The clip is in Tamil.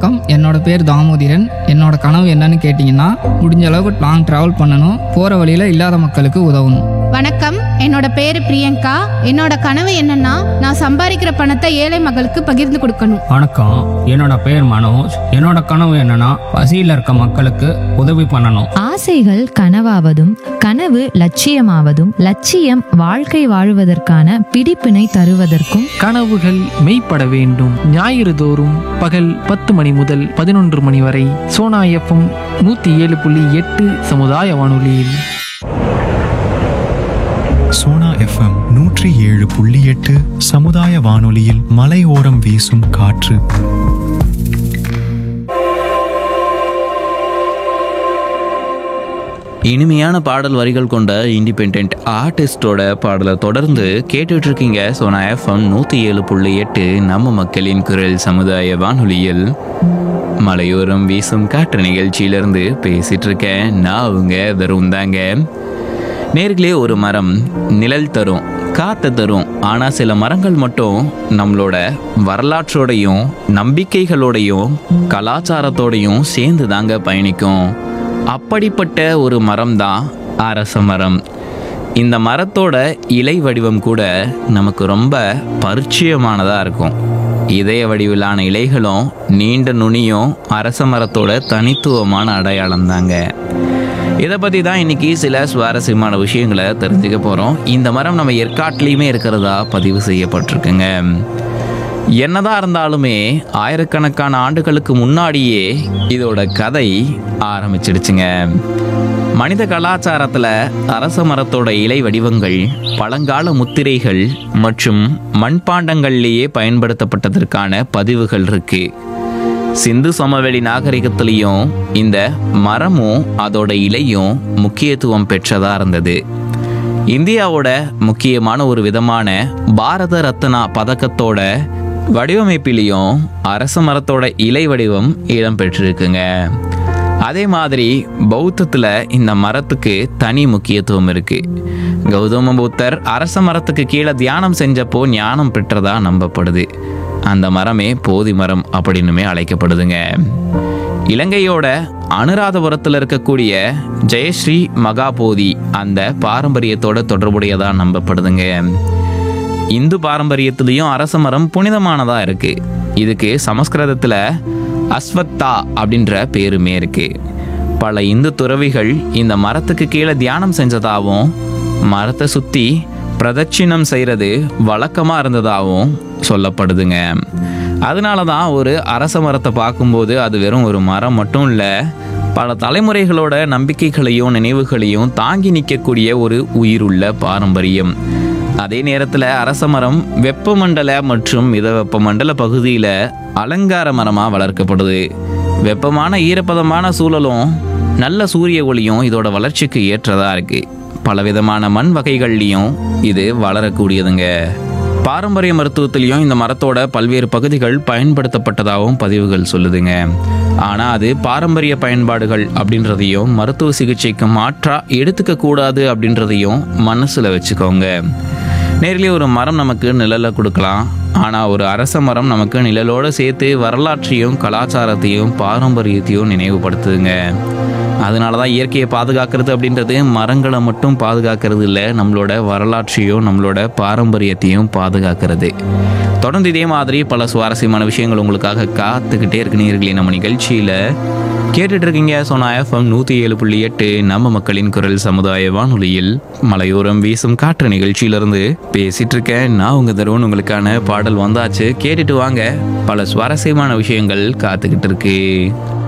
வணக்கம் என்னோட பேர் தாமோதிரன் என்னோட கனவு என்னன்னு கேட்டிங்கன்னா முடிஞ்ச அளவுக்கு லாங் ட்ராவல் பண்ணணும் போகிற வழியில் இல்லாத மக்களுக்கு உதவணும் வணக்கம் என்னோட பேரு பிரியங்கா என்னோட கனவு என்னன்னா நான் சம்பாதிக்கிற பணத்தை ஏழை மக்களுக்கு பகிர்ந்து கொடுக்கணும் வணக்கம் என்னோட பேர் மனோஜ் என்னோட கனவு என்னன்னா பசியில் இருக்க மக்களுக்கு உதவி பண்ணணும் ஆசைகள் கனவாவதும் கனவு லட்சியமாவதும் லட்சியம் வாழ்க்கை வாழுவதற்கான பிடிப்பினை தருவதற்கும் கனவுகள் மெய்ப்பட வேண்டும் ஞாயிறு தோறும் பகல் பத்து மணி முதல் பதினொன்று மணி வரை சோனா எஃப்எம் நூற்றி ஏழு புள்ளி எட்டு சமுதாய வானொலியில் சோனா எஃப்எம் நூற்றி ஏழு புள்ளி எட்டு சமுதாய வானொலியில் மலையோரம் வீசும் காற்று இனிமையான பாடல் வரிகள் கொண்ட இண்டிபெண்ட் ஆர்டிஸ்டோட பாடலை தொடர்ந்து கேட்டுட்டு இருக்கீங்க சோனா எஃப்எம் நூற்றி ஏழு புள்ளி எட்டு நம்ம மக்களின் குரல் சமுதாய வானொலியில் மலையோரம் வீசும் காற்று நிகழ்ச்சியிலிருந்து பேசிட்டு இருக்கேன் நான் அவங்க வெறும் தாங்க நேர்களே ஒரு மரம் நிழல் தரும் காற்று தரும் ஆனால் சில மரங்கள் மட்டும் நம்மளோட வரலாற்றோடையும் நம்பிக்கைகளோடையும் கலாச்சாரத்தோடையும் சேர்ந்து தாங்க பயணிக்கும் அப்படிப்பட்ட ஒரு மரம் தான் அரச மரம் இந்த மரத்தோட இலை வடிவம் கூட நமக்கு ரொம்ப பரிச்சயமானதாக இருக்கும் இதய வடிவிலான இலைகளும் நீண்ட நுனியும் அரச மரத்தோட தனித்துவமான அடையாளம் தாங்க இதை பற்றி தான் இன்னைக்கு சில சுவாரஸ்யமான விஷயங்களை தெரிஞ்சுக்க போகிறோம் இந்த மரம் நம்ம ஏற்காட்டிலையுமே இருக்கிறதா பதிவு செய்யப்பட்டிருக்குங்க என்னதான் இருந்தாலுமே ஆயிரக்கணக்கான ஆண்டுகளுக்கு முன்னாடியே இதோட கதை ஆரம்பிச்சிடுச்சுங்க மனித கலாச்சாரத்தில் அரச மரத்தோட இலை வடிவங்கள் பழங்கால முத்திரைகள் மற்றும் மண்பாண்டங்கள்லேயே பயன்படுத்தப்பட்டதற்கான பதிவுகள் இருக்கு சிந்து சமவெளி நாகரிகத்திலையும் இந்த மரமும் அதோட இலையும் முக்கியத்துவம் பெற்றதா இருந்தது இந்தியாவோட முக்கியமான ஒரு விதமான பாரத ரத்னா பதக்கத்தோட வடிவமைப்பிலையும் அரச மரத்தோட இலை வடிவம் இடம்பெற்றிருக்குங்க அதே மாதிரி பௌத்தத்தில் இந்த மரத்துக்கு தனி முக்கியத்துவம் இருக்கு கௌதம புத்தர் அரச மரத்துக்கு கீழே தியானம் செஞ்சப்போ ஞானம் பெற்றதா நம்பப்படுது அந்த மரமே போதி மரம் அப்படின்னுமே அழைக்கப்படுதுங்க இலங்கையோட அனுராதபுரத்தில் இருக்கக்கூடிய ஜெயஸ்ரீ மகாபோதி அந்த பாரம்பரியத்தோட தொடர்புடையதா நம்பப்படுதுங்க இந்து பாரம்பரியத்திலையும் அரச மரம் புனிதமானதா இருக்கு இதுக்கு சமஸ்கிருதத்தில் அஸ்வத்தா அப்படின்ற பேருமே இருக்கு பல இந்து துறவிகள் இந்த மரத்துக்கு கீழே தியானம் செஞ்சதாகவும் மரத்தை சுற்றி பிரதட்சிணம் செய்கிறது வழக்கமாக இருந்ததாகவும் சொல்லப்படுதுங்க அதனால தான் ஒரு அரச மரத்தை பார்க்கும்போது அது வெறும் ஒரு மரம் மட்டும் இல்லை பல தலைமுறைகளோட நம்பிக்கைகளையும் நினைவுகளையும் தாங்கி நிற்கக்கூடிய ஒரு உயிருள்ள பாரம்பரியம் அதே நேரத்தில் அரச மரம் வெப்பமண்டல மற்றும் மித வெப்பமண்டல பகுதியில் அலங்கார மரமாக வளர்க்கப்படுது வெப்பமான ஈரப்பதமான சூழலும் நல்ல சூரிய ஒளியும் இதோட வளர்ச்சிக்கு ஏற்றதா இருக்கு பலவிதமான மண் வகைகள்லையும் இது வளரக்கூடியதுங்க பாரம்பரிய மருத்துவத்திலையும் இந்த மரத்தோட பல்வேறு பகுதிகள் பயன்படுத்தப்பட்டதாகவும் பதிவுகள் சொல்லுதுங்க ஆனால் அது பாரம்பரிய பயன்பாடுகள் அப்படின்றதையும் மருத்துவ சிகிச்சைக்கு மாற்றா எடுத்துக்க கூடாது அப்படின்றதையும் மனசில் வச்சுக்கோங்க நேரிலே ஒரு மரம் நமக்கு நிழலை கொடுக்கலாம் ஆனால் ஒரு அரச மரம் நமக்கு நிழலோடு சேர்த்து வரலாற்றையும் கலாச்சாரத்தையும் பாரம்பரியத்தையும் நினைவுபடுத்துதுங்க அதனால தான் இயற்கையை பாதுகாக்கிறது அப்படின்றது மரங்களை மட்டும் பாதுகாக்கிறது இல்லை நம்மளோட வரலாற்றையும் நம்மளோட பாரம்பரியத்தையும் பாதுகாக்கிறது தொடர்ந்து இதே மாதிரி பல சுவாரஸ்யமான விஷயங்கள் உங்களுக்காக காத்துக்கிட்டே இருக்கு நேர்களே நம்ம நிகழ்ச்சியில் கேட்டுட்டு இருக்கீங்க சோனா எஃப்எம் நூற்றி ஏழு புள்ளி எட்டு நம்ம மக்களின் குரல் சமுதாய வானொலியில் மலையோரம் வீசும் காற்று நிகழ்ச்சியிலிருந்து பேசிட்டு இருக்கேன் நான் உங்க தருவன் உங்களுக்கான பாடல் வந்தாச்சு கேட்டுட்டு வாங்க பல சுவாரஸ்யமான விஷயங்கள் காத்துக்கிட்டு இருக்கு